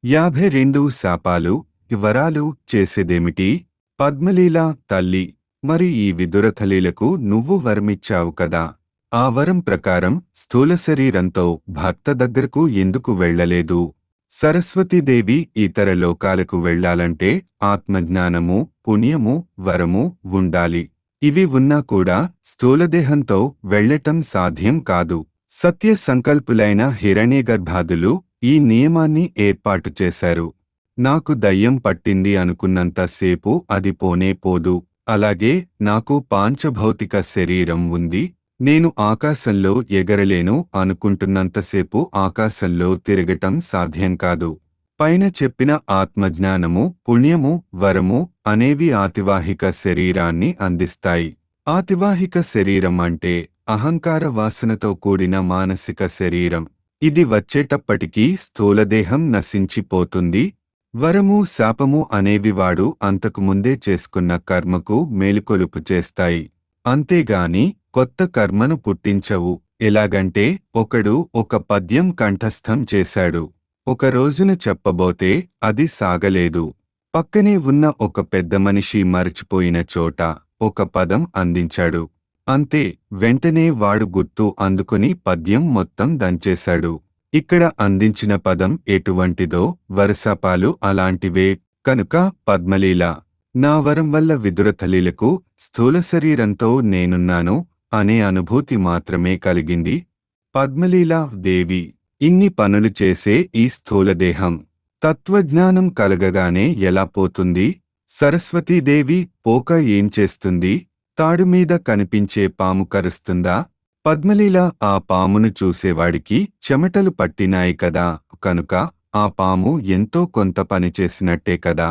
యాభై రెండు శాపాలు వరాలు చేసేదేమిటి పద్మలీల తల్లి మరి ఈ విదురథలీలకు నువ్వు వరమిచ్చావు కదా ఆ వరం ప్రకారం స్థూల శరీరంతో భర్త దగ్గరకు ఎందుకు వెళ్ళలేదు సరస్వతీదేవి ఇతర లోకాలకు వెళ్ళాలంటే ఆత్మజ్ఞానము పుణ్యము వరము ఉండాలి ఇవి ఉన్నా కూడా స్థూలదేహంతో వెళ్ళటం సాధ్యం కాదు సత్య సంకల్పులైన హిరణ్యగర్భాదులు ఈ నియమాన్ని ఏర్పాటు చేశారు నాకు దయ్యం పట్టింది అనుకున్నంతసేపు అది పోనే పోదు అలాగే నాకు పాంచభౌతిక శరీరం ఉంది నేను ఆకాశంలో ఎగరలేను అనుకుంటున్నంతసేపు ఆకాశంలో తిరగటం సాధ్యం కాదు పైన చెప్పిన ఆత్మజ్ఞానము పుణ్యము వరము అనేవి ఆతివాహిక శరీరాన్ని అందిస్తాయి ఆతివాహిక శరీరం అంటే అహంకార వాసనతో కూడిన మానసిక శరీరం ఇది వచ్చేటప్పటికీ స్థూలదేహం నశించిపోతుంది వరము శాపము అనేవి వాడు అంతకుముందే చేసుకున్న కర్మకు మేలుకొలుపు చేస్తాయి అంతేగాని కొత్త కర్మను పుట్టించవు ఎలాగంటే ఒకడు ఒక పద్యం కంఠస్థం చేశాడు ఒక రోజున చెప్పబోతే అది సాగలేదు పక్కనే ఉన్న ఒక పెద్ద మనిషి మరచిపోయిన చోట ఒక పదం అందించాడు అంతే వెంటనే వాడు గుర్తు అందుకుని పద్యం మొత్తం దంచేశాడు ఇక్కడ అందించిన పదం ఎటువంటిదో వరసపాలు అలాంటివే కనుక పద్మలీల నా వరం వల్ల విదురతలీలకు స్థూల శరీరంతో నేనున్నాను అనే అనుభూతి మాత్రమే కలిగింది పద్మలీలా దేవి ఇన్ని పనులు చేసే ఈ స్థూలదేహం తత్వజ్ఞానం కలగగానే ఎలా పోతుంది సరస్వతీదేవి పోక ఏం చేస్తుంది తాడుమీద కనిపించే పాము కరుస్తుందా పద్మలీల ఆ పామును చూసేవాడికి చెమటలు పట్టినాయి కదా కనుక ఆ పాము ఎంతో కొంత పని చేసినట్టే కదా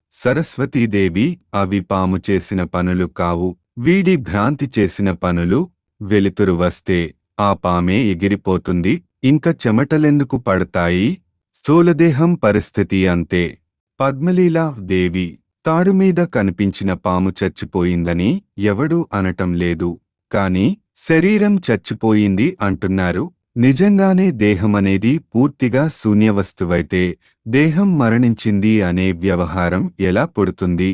సరస్వతీదేవి అవి పాము చేసిన పనులు కావు వీడి భ్రాంతి చేసిన పనులు వెలుతురు వస్తే ఆ పామే ఎగిరిపోతుంది ఇంక చెమటలెందుకు పడతాయి స్థూలదేహం పరిస్థితి అంతే పద్మలీలా దేవి తాడుమీద కనిపించిన పాము చచ్చిపోయిందని ఎవడూ అనటం లేదు కాని శరీరం చచ్చిపోయింది అంటున్నారు నిజంగానే దేహమనేది పూర్తిగా శూన్యవస్తువైతే దేహం మరణించింది అనే వ్యవహారం ఎలా పుడుతుంది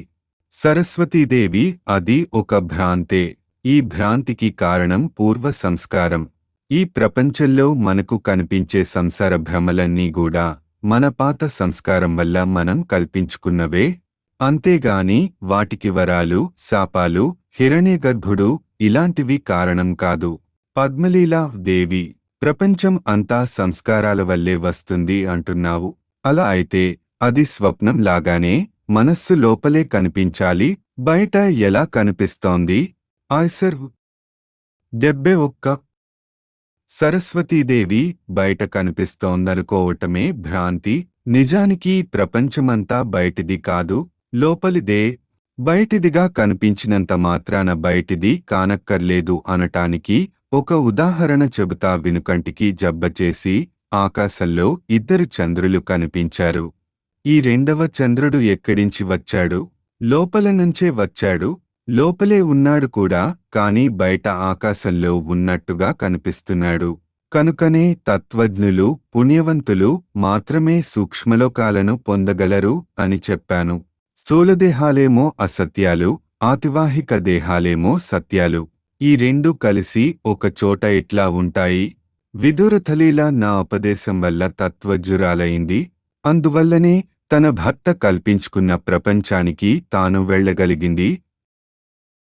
సరస్వతీదేవి అది ఒక భ్రాంతే ఈ భ్రాంతికి కారణం పూర్వ సంస్కారం ఈ ప్రపంచంలో మనకు కనిపించే సంసార భ్రమలన్నీ కూడా మన పాత సంస్కారం వల్ల మనం కల్పించుకున్నవే అంతేగాని వాటికి వరాలు శాపాలు హిరణ్యగర్భుడు ఇలాంటివి కారణం కాదు పద్మలీలా దేవి ప్రపంచం అంతా సంస్కారాల వల్లే వస్తుంది అంటున్నావు అలా అయితే అది స్వప్నం లాగానే మనస్సు లోపలే కనిపించాలి బయట ఎలా కనిపిస్తోంది ఆయ్సర్ డెబ్బె ఒక్క సరస్వతీదేవి బయట కనిపిస్తోందనుకోవటమే భ్రాంతి నిజానికి ప్రపంచమంతా బయటిది కాదు లోపలిదే బయటిదిగా కనిపించినంత మాత్రాన బయటిది కానక్కర్లేదు అనటానికి ఒక ఉదాహరణ చెబుతా వినుకంటికి జబ్బచేసి ఆకాశంలో ఇద్దరు చంద్రులు కనిపించారు ఈ రెండవ చంద్రుడు ఎక్కడించి వచ్చాడు లోపల నుంచే వచ్చాడు లోపలే ఉన్నాడు కూడా కాని బయట ఆకాశంలో ఉన్నట్టుగా కనిపిస్తున్నాడు కనుకనే తత్వజ్ఞులు పుణ్యవంతులు మాత్రమే సూక్ష్మలోకాలను పొందగలరు అని చెప్పాను స్థూలదేహాలేమో అసత్యాలు ఆతివాహిక దేహాలేమో సత్యాలు ఈ రెండు కలిసి ఒక చోట ఎట్లా ఉంటాయి విదురథలీల నా ఉపదేశం వల్ల తత్వజ్ఞురాలైంది అందువల్లనే తన భర్త కల్పించుకున్న ప్రపంచానికి తాను వెళ్ళగలిగింది